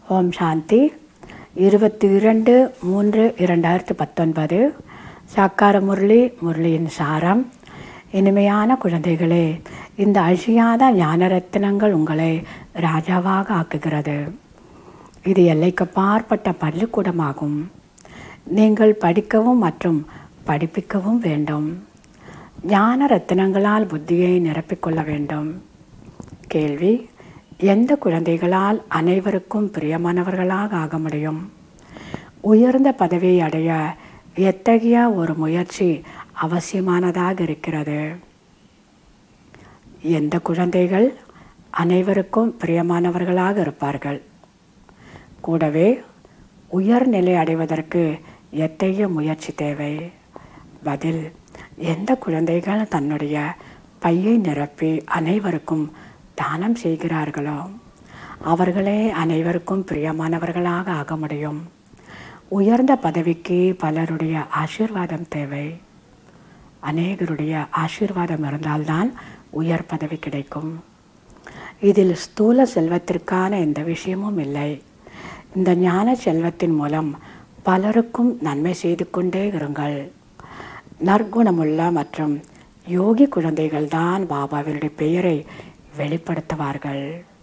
ஓம் சாந்தி இருபத்தி இரண்டு மூன்று இரண்டாயிரத்து பத்தொன்பது சாக்கார முரளி முரளியின் சாரம் இனிமையான குழந்தைகளே இந்த அழியாத ஞான ரத்தினங்கள் உங்களை ராஜாவாக ஆக்குகிறது இது எல்லைக்கு பார்ப்பட்ட பள்ளிக்கூடமாகும் நீங்கள் படிக்கவும் மற்றும் படிப்பிக்கவும் வேண்டும் ஞான ரத்தினங்களால் புத்தியை நிரப்பிக்கொள்ள வேண்டும் கேள்வி எந்த குழந்தைகளால் அனைவருக்கும் பிரியமானவர்களாக ஆக முடியும் உயர்ந்த பதவியை அடைய எத்தகைய ஒரு முயற்சி அவசியமானதாக இருக்கிறது எந்த குழந்தைகள் அனைவருக்கும் பிரியமானவர்களாக இருப்பார்கள் கூடவே உயர்நிலை அடைவதற்கு எத்தகைய முயற்சி தேவை பதில் எந்த குழந்தைகள் தன்னுடைய பையை நிரப்பி அனைவருக்கும் தானம் செய்கிறார்களோ அவர்களே அனைவருக்கும் பிரியமானவர்களாக ஆக முடியும் உயர்ந்த பதவிக்கு பலருடைய ஆசீர்வாதம் தேவை அநேகருடைய ஆசீர்வாதம் இருந்தால்தான் உயர் பதவி கிடைக்கும் இதில் ஸ்தூல செல்வத்திற்கான எந்த விஷயமும் இல்லை இந்த ஞான செல்வத்தின் மூலம் பலருக்கும் நன்மை செய்து கொண்டே இருங்கள் நற்குணமுள்ள மற்றும் யோகி குழந்தைகள் தான் பாபாவினுடைய பெயரை வெளிப்படுத்துவார்கள்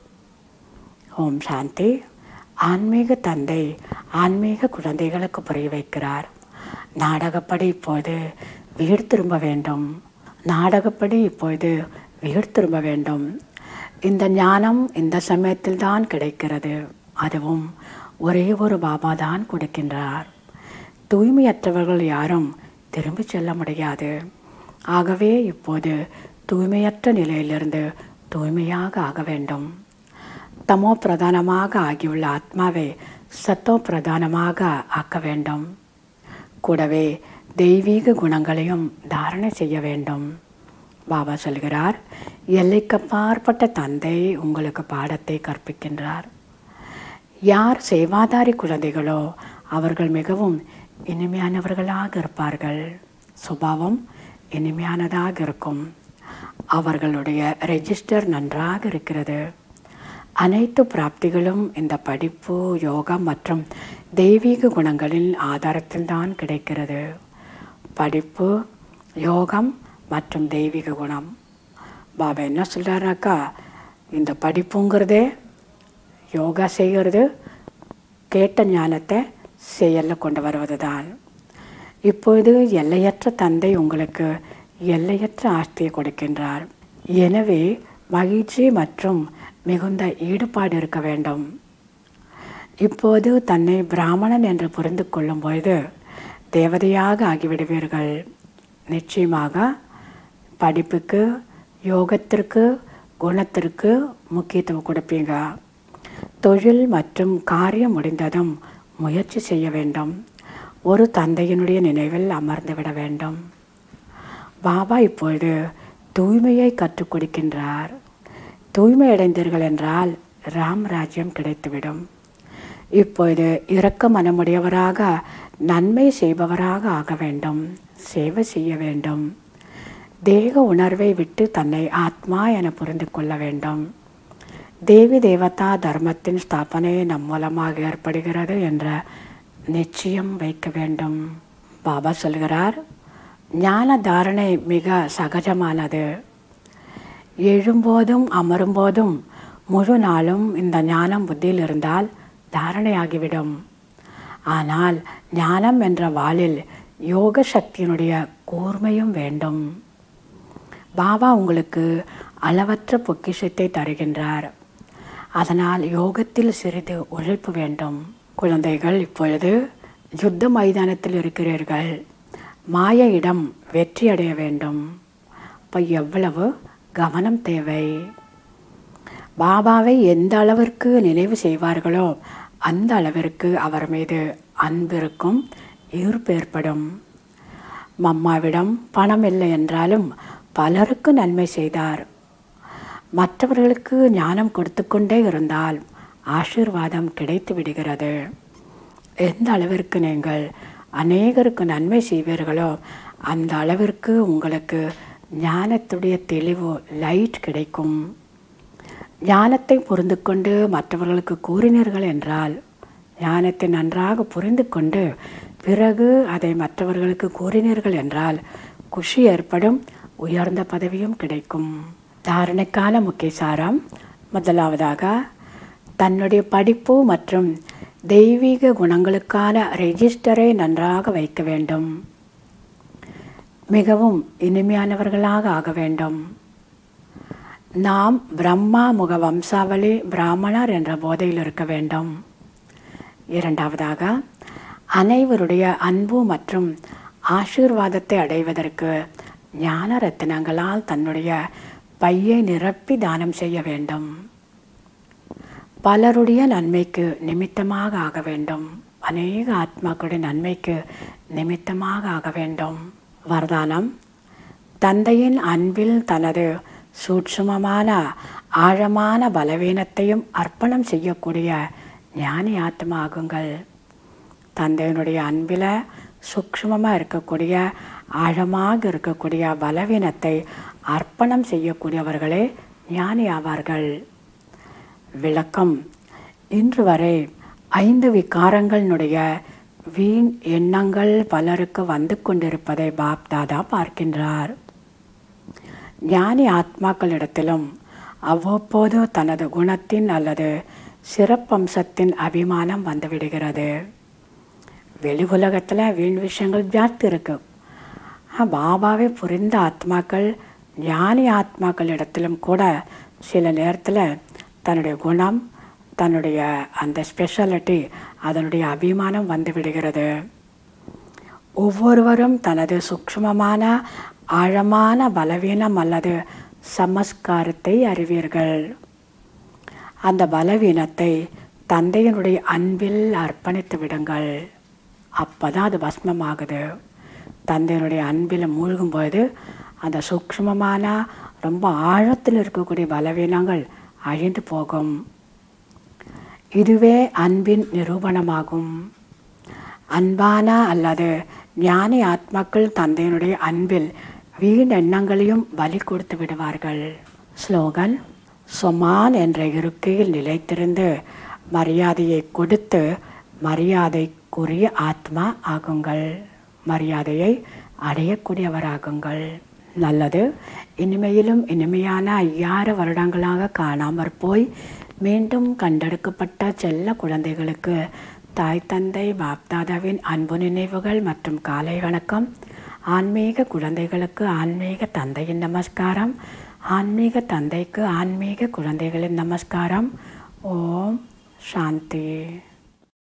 ஓம் சாந்தி ஆன்மீக தந்தை ஆன்மீக குழந்தைகளுக்கு புரிய வைக்கிறார் நாடகப்படி இப்போது வீடு திரும்ப வேண்டும் நாடகப்படி இப்போது வீடு திரும்ப வேண்டும் இந்த ஞானம் இந்த சமயத்தில் தான் கிடைக்கிறது அதுவும் ஒரே ஒரு பாபா தான் கொடுக்கின்றார் தூய்மையற்றவர்கள் யாரும் திரும்பி செல்ல முடியாது ஆகவே இப்போது தூய்மையற்ற நிலையிலிருந்து தூய்மையாக ஆக வேண்டும் தமோ பிரதானமாக ஆகியுள்ள ஆத்மாவை சத்தோ பிரதானமாக ஆக்க வேண்டும் கூடவே தெய்வீக குணங்களையும் தாரணை செய்ய வேண்டும் பாபா சொல்கிறார் எல்லைக்கப்பாற்பட்ட தந்தை உங்களுக்கு பாடத்தை கற்பிக்கின்றார் யார் சேவாதாரி குழந்தைகளோ அவர்கள் மிகவும் இனிமையானவர்களாக இருப்பார்கள் சுபாவம் இனிமையானதாக இருக்கும் அவர்களுடைய ரெஜிஸ்டர் நன்றாக இருக்கிறது அனைத்து பிராப்திகளும் இந்த படிப்பு யோகம் மற்றும் தெய்வீக குணங்களின் ஆதாரத்தில் தான் கிடைக்கிறது படிப்பு யோகம் மற்றும் தெய்வீக குணம் பாபா என்ன சொல்கிறாருனாக்கா இந்த படிப்புங்கிறதே யோகா செய்கிறது கேட்ட ஞானத்தை செயலில் கொண்டு வருவது தான் இப்பொழுது எல்லையற்ற தந்தை உங்களுக்கு எல்லையற்ற ஆஸ்தியை கொடுக்கின்றார் எனவே மகிழ்ச்சி மற்றும் மிகுந்த ஈடுபாடு இருக்க வேண்டும் இப்போது தன்னை பிராமணன் என்று புரிந்து கொள்ளும் பொழுது தேவதையாக ஆகிவிடுவீர்கள் நிச்சயமாக படிப்புக்கு யோகத்திற்கு குணத்திற்கு முக்கியத்துவம் கொடுப்பீங்க தொழில் மற்றும் காரியம் முடிந்ததும் முயற்சி செய்ய வேண்டும் ஒரு தந்தையினுடைய நினைவில் அமர்ந்து விட வேண்டும் பாபா இப்பொழுது தூய்மையை கற்றுக் கொடுக்கின்றார் தூய்மை அடைந்தீர்கள் என்றால் ராம் ராஜ்யம் கிடைத்துவிடும் இப்பொழுது இரக்க மனமுடையவராக நன்மை செய்பவராக ஆக வேண்டும் சேவை செய்ய வேண்டும் தேக உணர்வை விட்டு தன்னை ஆத்மா என புரிந்து கொள்ள வேண்டும் தேவி தேவதா தர்மத்தின் ஸ்தாபனை நம் மூலமாக ஏற்படுகிறது என்ற நிச்சயம் வைக்க வேண்டும் பாபா சொல்கிறார் ஞான தாரணை மிக சகஜமானது எழும்போதும் அமரும்போதும் முழு நாளும் இந்த ஞானம் புத்தியில் இருந்தால் தாரணையாகிவிடும் ஆனால் ஞானம் என்ற வாளில் யோக சக்தியினுடைய கூர்மையும் வேண்டும் பாபா உங்களுக்கு அளவற்ற பொக்கிஷத்தை தருகின்றார் அதனால் யோகத்தில் சிறிது உழைப்பு வேண்டும் குழந்தைகள் இப்பொழுது யுத்த மைதானத்தில் இருக்கிறீர்கள் மாய இடம் வெற்றி அடைய வேண்டும் இப்போ எவ்வளவு கவனம் தேவை பாபாவை எந்த அளவிற்கு நினைவு செய்வார்களோ அந்த அளவிற்கு அவர் மீது அன்பிருக்கும் ஈர்ப்பு ஏற்படும் மம்மாவிடம் பணம் இல்லை என்றாலும் பலருக்கு நன்மை செய்தார் மற்றவர்களுக்கு ஞானம் கொடுத்து கொண்டே இருந்தால் ஆசீர்வாதம் கிடைத்து விடுகிறது எந்த அளவிற்கு நீங்கள் அநேகருக்கு நன்மை செய்வீர்களோ அந்த அளவிற்கு உங்களுக்கு ஞானத்துடைய தெளிவு லைட் கிடைக்கும் ஞானத்தை புரிந்து கொண்டு மற்றவர்களுக்கு கூறினீர்கள் என்றால் ஞானத்தை நன்றாக புரிந்து கொண்டு பிறகு அதை மற்றவர்களுக்கு கூறினீர்கள் என்றால் குஷி ஏற்படும் உயர்ந்த பதவியும் கிடைக்கும் தாரணைக்கான முக்கிய சாரம் முதலாவதாக தன்னுடைய படிப்பு மற்றும் தெய்வீக குணங்களுக்கான ரெஜிஸ்டரை நன்றாக வைக்க வேண்டும் மிகவும் இனிமையானவர்களாக ஆக வேண்டும் நாம் பிரம்மா முக வம்சாவளி பிராமணர் என்ற போதையில் இருக்க வேண்டும் இரண்டாவதாக அனைவருடைய அன்பு மற்றும் ஆசீர்வாதத்தை அடைவதற்கு ஞான ரத்தினங்களால் தன்னுடைய பையை நிரப்பி தானம் செய்ய வேண்டும் பலருடைய நன்மைக்கு நிமித்தமாக ஆக வேண்டும் அநேக ஆத்மாக்களுடைய நன்மைக்கு நிமித்தமாக ஆக வேண்டும் வரதானம் தந்தையின் அன்பில் தனது சூட்சுமமான ஆழமான பலவீனத்தையும் அர்ப்பணம் செய்யக்கூடிய ஞானி ஆத்மா ஆகுங்கள் தந்தையினுடைய அன்பில் சூக்ஷ்மமாக இருக்கக்கூடிய ஆழமாக இருக்கக்கூடிய பலவீனத்தை அர்ப்பணம் செய்யக்கூடியவர்களே ஞானி ஆவார்கள் விளக்கம் இன்று வரை ஐந்து விகாரங்களினுடைய வீண் எண்ணங்கள் பலருக்கு வந்து கொண்டிருப்பதை பாப் தாதா பார்க்கின்றார் ஞானி ஆத்மாக்களிடத்திலும் அவ்வப்போது தனது குணத்தின் அல்லது சிறப்பம்சத்தின் அபிமானம் வந்துவிடுகிறது வெளி உலகத்தில் வீண் விஷயங்கள் ஜாஸ்தி இருக்கு பாபாவை புரிந்த ஆத்மாக்கள் ஞானி ஆத்மாக்கள் இடத்திலும் கூட சில நேரத்தில் தன்னுடைய குணம் தன்னுடைய அந்த ஸ்பெஷாலிட்டி அதனுடைய அபிமானம் வந்து விடுகிறது ஒவ்வொருவரும் தனது சூக்ஷ்மமான ஆழமான பலவீனம் அல்லது சமஸ்காரத்தை அறிவீர்கள் அந்த பலவீனத்தை தந்தையினுடைய அன்பில் அர்ப்பணித்து விடுங்கள் அப்போதான் அது பஸ்மமாகுது தந்தையினுடைய அன்பில் மூழ்கும்போது அந்த சூக்ஷ்மமான ரொம்ப ஆழத்தில் இருக்கக்கூடிய பலவீனங்கள் அழிந்து போகும் இதுவே அன்பின் நிரூபணமாகும் அன்பான அல்லது ஞானி ஆத்மாக்கள் தந்தையினுடைய அன்பில் வீண் எண்ணங்களையும் பலி கொடுத்து விடுவார்கள் ஸ்லோகன் சொமான் என்ற இருக்கையில் நிலைத்திருந்து மரியாதையை கொடுத்து மரியாதைக்குரிய ஆத்மா ஆகுங்கள் மரியாதையை அடையக்கூடியவராகுங்கள் நல்லது இனிமையிலும் இனிமையான ஐயாறு வருடங்களாக காணாமற் போய் மீண்டும் கண்டெடுக்கப்பட்ட செல்ல குழந்தைகளுக்கு தாய் தந்தை பாப்தாதாவின் அன்பு நினைவுகள் மற்றும் காலை வணக்கம் ஆன்மீக குழந்தைகளுக்கு ஆன்மீக தந்தையின் நமஸ்காரம் ஆன்மீக தந்தைக்கு ஆன்மீக குழந்தைகளின் நமஸ்காரம் ஓம் சாந்தி